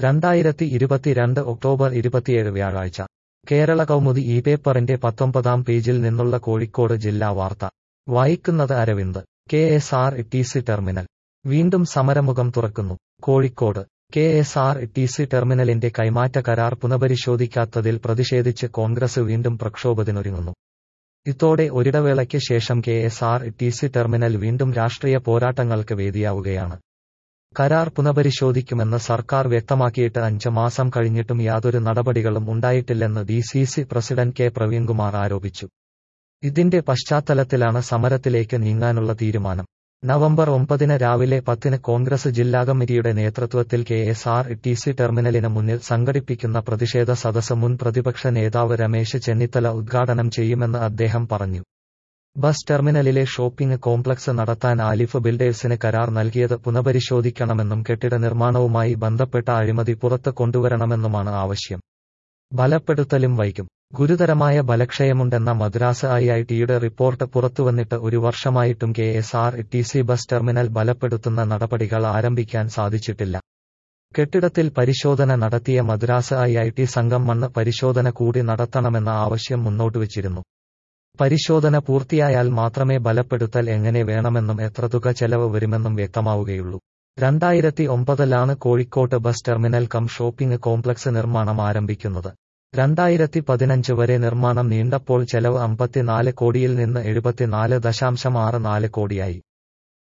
രണ്ടായിരത്തി ഇരുപത്തിരണ്ട് ഒക്ടോബർ ഇരുപത്തിയേഴ് വ്യാഴാഴ്ച കേരള കൗമുദി ഈ പേപ്പറിന്റെ പത്തൊമ്പതാം പേജിൽ നിന്നുള്ള കോഴിക്കോട് ജില്ലാ വാർത്ത വായിക്കുന്നത് Aravind K S R T C terminal വീണ്ടും സമരമുഖം തുറക്കുന്നു Kozhikode K S R T C ടെർമിനലിന്റെ കൈമാറ്റ കരാർ പുനഃപരിശോധിക്കാത്തതിൽ പ്രതിഷേധിച്ച് കോൺഗ്രസ് വീണ്ടും പ്രക്ഷോഭത്തിനൊരുങ്ങുന്നു ഇതോടെ ഒരിടവേളയ്ക്ക് ശേഷം K S R T C terminal വീണ്ടും രാഷ്ട്രീയ പോരാട്ടങ്ങൾക്ക് വേദിയാവുകയാണ് കരാർ പുനഃപരിശോധിക്കുമെന്ന് സർക്കാർ വ്യക്തമാക്കിയിട്ട് അഞ്ച് മാസം കഴിഞ്ഞിട്ടും യാതൊരു നടപടികളും ഉണ്ടായിട്ടില്ലെന്ന് D C C president K Praveenkumar ആരോപിച്ചു ഇതിന്റെ പശ്ചാത്തലത്തിലാണ് സമരത്തിലേക്ക് നീങ്ങാനുള്ള തീരുമാനം നവംബർ ഒമ്പതിന് രാവിലെ പത്തിന് കോൺഗ്രസ് ജില്ലാ കമ്മിറ്റിയുടെ നേതൃത്വത്തിൽ K S R T C ടെർമിനലിന് മുന്നിൽ സംഘടിപ്പിക്കുന്ന പ്രതിഷേധ സദസ് മുൻ പ്രതിപക്ഷ നേതാവ് രമേശ് ചെന്നിത്തല ഉദ്ഘാടനം ചെയ്യുമെന്ന് അദ്ദേഹം പറഞ്ഞു ബസ് ടെർമിനലിലെ ഷോപ്പിംഗ് കോംപ്ലക്സ് നടത്താൻ ആലിഫ് ബിൽഡേഴ്സിന് കരാർ നൽകിയത് പുനഃപരിശോധിക്കണമെന്നും കെട്ടിട നിർമ്മാണവുമായി ബന്ധപ്പെട്ട അഴിമതി പുറത്ത് കൊണ്ടുവരണമെന്നുമാണ് ആവശ്യം ബലപ്പെടുത്തലും വൈകും ഗുരുതരമായ ബലക്ഷയമുണ്ടെന്ന മദ്രാസ് ഐ ഐ ടിയുടെ റിപ്പോർട്ട് പുറത്തുവന്നിട്ട് ഒരു വർഷമായിട്ടും K S R T C bus terminal ബലപ്പെടുത്തുന്ന നടപടികൾ ആരംഭിക്കാൻ സാധിച്ചിട്ടില്ല കെട്ടിടത്തിൽ പരിശോധന നടത്തിയ മദ്രാസ് ഐ ഐ ടി സംഘം മണ്ണ് പരിശോധന കൂടി നടത്തണമെന്ന ആവശ്യം മുന്നോട്ടുവച്ചിരുന്നു പരിശോധന പൂർത്തിയായാൽ മാത്രമേ ബലപ്പെടുത്തൽ എങ്ങനെ വേണമെന്നും എത്ര തുക ചെലവ് വരുമെന്നും വ്യക്തമാവുകയുള്ളൂ രണ്ടായിരത്തി ഒമ്പതിലാണ് കോഴിക്കോട്ട് bus terminal cum shopping complex നിർമ്മാണം ആരംഭിക്കുന്നത് രണ്ടായിരത്തി പതിനഞ്ച് വരെ നിർമ്മാണം നീണ്ടപ്പോൾ ചെലവ് അമ്പത്തിനാല് കോടിയിൽ നിന്ന് എഴുപത്തിനാല് ദശാംശം ആറ് നാല് കോടിയായി